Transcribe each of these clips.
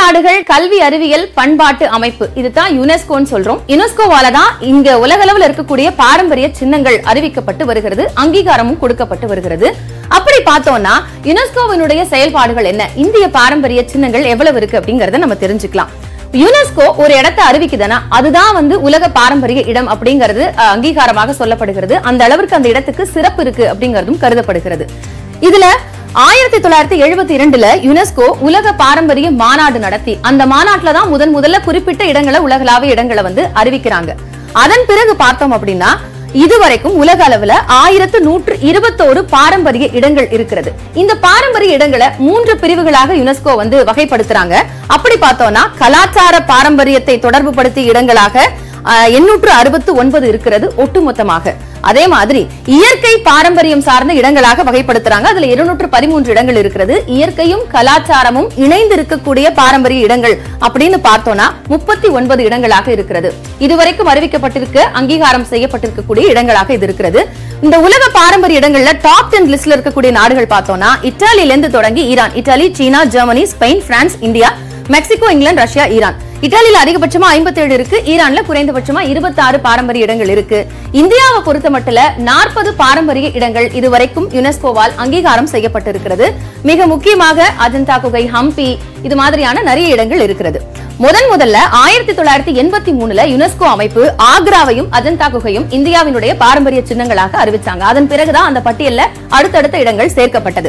நாடுகள் கல்வி அறிவியல் பண்பாட்டு அமைப்பு இதுதான் யுனெஸ்கோன்னு சொல்றோம் யுனெஸ்கோவால தான் இங்க உலகளவில் இருக்கக்கூடிய பாரம்பரிய சின்னங்கள் அறிவிக்கப்பட்டு வருகிறது அங்கீகாரமும் கொடுக்கப்பட்டு வருகிறது அப்படி பார்த்தோம்னா யுனெஸ்கோவினுடைய செயல்பாடுகள் என்ன இந்திய பாரம்பரிய சின்னங்கள் எவ்வளவு இருக்கு அப்படிங்கறத நம்ம தெரிஞ்சுக்கலாம் யுனெஸ்கோ ஒரு இடத்தை அறிவிக்குதுன்னா அதுதான் வந்து உலக பாரம்பரிய இடம் அப்படிங்கிறது அஹ், அங்கீகாரமாக சொல்லப்படுகிறது அந்த அளவிற்கு அந்த இடத்துக்கு சிறப்பு இருக்கு அப்படிங்கறதும் கருதப்படுகிறது இதுல ஆயிரத்தி தொள்ளாயிரத்தி எழுபத்தி இரண்டுல யுனெஸ்கோ உலக பாரம்பரிய மாநாடு நடத்தி அந்த மாநாட்டுல தான் முதன் முதல்ல குறிப்பிட்ட இடங்களை உலகளாவிய இடங்களை வந்து அறிவிக்கிறாங்க அதன் பிறகு பார்த்தோம் அப்படின்னா இதுவரைக்கும் உலக அளவுல ஆயிரத்து நூற்று இருபத்தோரு பாரம்பரிய இடங்கள் இருக்கிறது இந்த பாரம்பரிய இடங்களை மூன்று பிரிவுகளாக யுனெஸ்கோ வந்து வகைப்படுத்துறாங்க அப்படி பார்த்தோம்னா கலாச்சார பாரம்பரியத்தை தொடர்பு படுத்திய இடங்களாக எண்ணூற்று அறுபத்து ஒன்பது இருக்கிறது ஒட்டுமொத்தமாக அதே மாதிரி இயற்கை பாரம்பரியம் சார்ந்த இடங்களாக வகைப்படுத்துறாங்க அதுல இருநூற்று பதிமூன்று இடங்கள் இருக்கிறது இயற்கையும் கலாச்சாரமும் இணைந்து இருக்கக்கூடிய பாரம்பரிய இடங்கள் அப்படின்னு பார்த்தோம்னா முப்பத்தி ஒன்பது இடங்களாக இருக்கிறது இதுவரைக்கும் அறிவிக்கப்பட்டிருக்க அங்கீகாரம் செய்யப்பட்டிருக்கக்கூடிய இடங்களாக இது இருக்கிறது இந்த உலக பாரம்பரிய இடங்கள்ல டாப் டென் லிஸ்ட்ல இருக்கக்கூடிய நாடுகள் பார்த்தோம்னா இத்தாலியில இருந்து தொடங்கி ஈரான் இத்தாலி சீனா Germany Spain France India Mexico இங்கிலாந்து ரஷ்யா ஈரான் இத்தாலியில அதிகபட்சமா 57 இருக்கு ஈரான்ல குறைந்தபட்சமா 26 பாரம்பரிய இடங்கள் இருக்கு இந்தியாவை பொறுத்த மட்டும் நாற்பது பாரம்பரிய இடங்கள் இதுவரைக்கும் யுனெஸ்கோவால் அங்கீகாரம் செய்யப்பட்டிருக்கிறது மிக முக்கியமாக அஜந்தா குகை ஹம்பி இது மாதிரியான நிறைய இடங்கள் இருக்கிறது முதன் முதல்ல ஆயிரத்தி தொள்ளாயிரத்தி எண்பத்தி மூணுல யுனெஸ்கோ அமைப்பு ஆக்ராவையும் அஜந்தா குகையும் இந்தியாவினுடைய பாரம்பரிய சின்னங்களாக அறிவிச்சாங்க அதன் பிறகுதான் அந்த பட்டியல்ல அடுத்தடுத்த இடங்கள் சேர்க்கப்பட்டது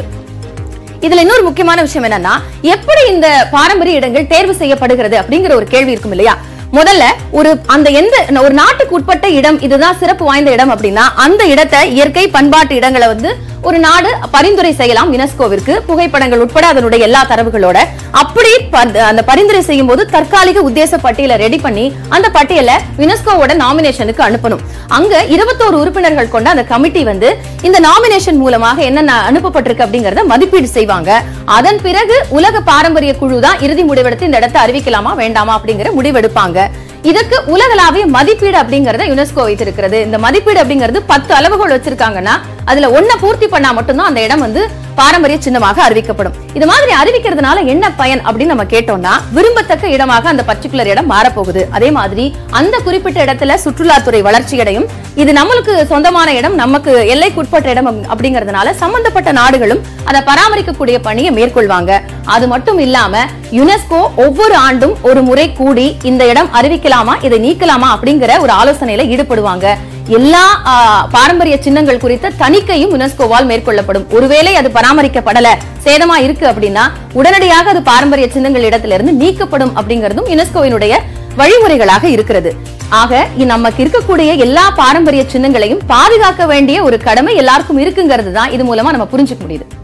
இதுல இன்னொரு முக்கியமான விஷயம் என்னன்னா எப்படி இந்த பாரம்பரிய இடங்கள் தேர்வு செய்யப்படுகிறது அப்படிங்கிற ஒரு கேள்வி இருக்கும் இல்லையா முதல்ல ஒரு அந்த எந்த ஒரு நாட்டுக்கு உட்பட்ட இடம் இதுதான் சிறப்பு வாய்ந்த இடம் அப்படின்னா அந்த இடத்தை இயற்கை பண்பாட்டு இடங்களை வந்து ஒரு நாடு பரிந்துரை செய்யலாம் யுனெஸ்கோவிற்கு புகைப்படங்கள் உட்பட அதனுடைய எல்லா தரவுகளோட அப்படி ப- அந்த பரிந்துரை செய்யும் போது தற்காலிக உத்தேச பட்டியலை ரெடி பண்ணி அந்த பட்டியலை யுனெஸ்கோவோட நாமினேஷனுக்கு அனுப்பணும் அங்க இருபத்தோரு உறுப்பினர்கள் கொண்ட அந்த கமிட்டி வந்து இந்த நாமினேஷன் மூலமாக என்னென்ன அனுப்பப்பட்டிருக்கு அப்படிங்கறத மதிப்பீடு செய்வாங்க அதன் பிறகு உலக பாரம்பரிய குழு தான் இறுதி முடிவெடுத்து இந்த இடத்தை அறிவிக்கலாமா வேண்டாமா அப்படிங்கிற முடிவெடுப்பாங்க இதுக்கு உலகளாவிய மதிப்பீடு அப்படிங்கறத யுனெஸ்கோ வைத்திருக்கிறது இந்த மதிப்பீடு அப்படிங்கிறது பத்து அளவுகோல் வச்சிருக்காங்கன்னா அதுல ஒன்ன பூர்த்தி பண்ணா மட்டும்தான் அந்த இடம் வந்து பாரம்பரிய சின்னமாக அறிவிக்கப்படும் இது மாதிரி அறிவிக்கிறதுனால என்ன பயன் அப்படின்னு நம்ம கேட்டோம்னா விரும்பத்தக்க இடமாக அந்த பர்டிகுலர் இடம் மாறப்போகுது அதே மாதிரி அந்த குறிப்பிட்ட இடத்துல சுற்றுலாத்துறை வளர்ச்சி அடையும் இது நம்மளுக்கு சொந்தமான இடம் நமக்கு எல்லைக்குட்பட்ட இடம் அப்~ அப்படிங்கறதுனால சம்பந்தப்பட்ட நாடுகளும் அதை பராமரிக்கக்கூடிய பணியை மேற்கொள்வாங்க அது மட்டும் இல்லாம யுனெஸ்கோ ஒவ்வொரு ஆண்டும் ஒரு முறை கூடி இந்த இடம் அறிவிக்கலாமா இதை நீக்கலாமா அப்படிங்கிற ஒரு ஆலோசனையில ஈடுபடுவாங்க எல்லா ஆ, பாரம்பரிய சின்னங்கள் குறித்த தணிக்கையும் யுனெஸ்கோவால் மேற்கொள்ளப்படும் ஒருவேளை அது பராமரிக்கப்படல சேதமா இருக்கு அப்படின்னா உடனடியாக அது பாரம்பரிய சின்னங்கள் இடத்துல இருந்து நீக்கப்படும் அப்படிங்கறதும் யுனெஸ்கோவினுடைய வழிமுறைகளாக இருக்கிறது ஆக இ- நமக்கு இருக்கக்கூடிய எல்லா பாரம்பரிய சின்னங்களையும் பாதுகாக்க வேண்டிய ஒரு கடமை எல்லாருக்கும் இருக்குங்கிறது தான் இது மூலமா நம்ம புரிஞ்சுக்க முடியுது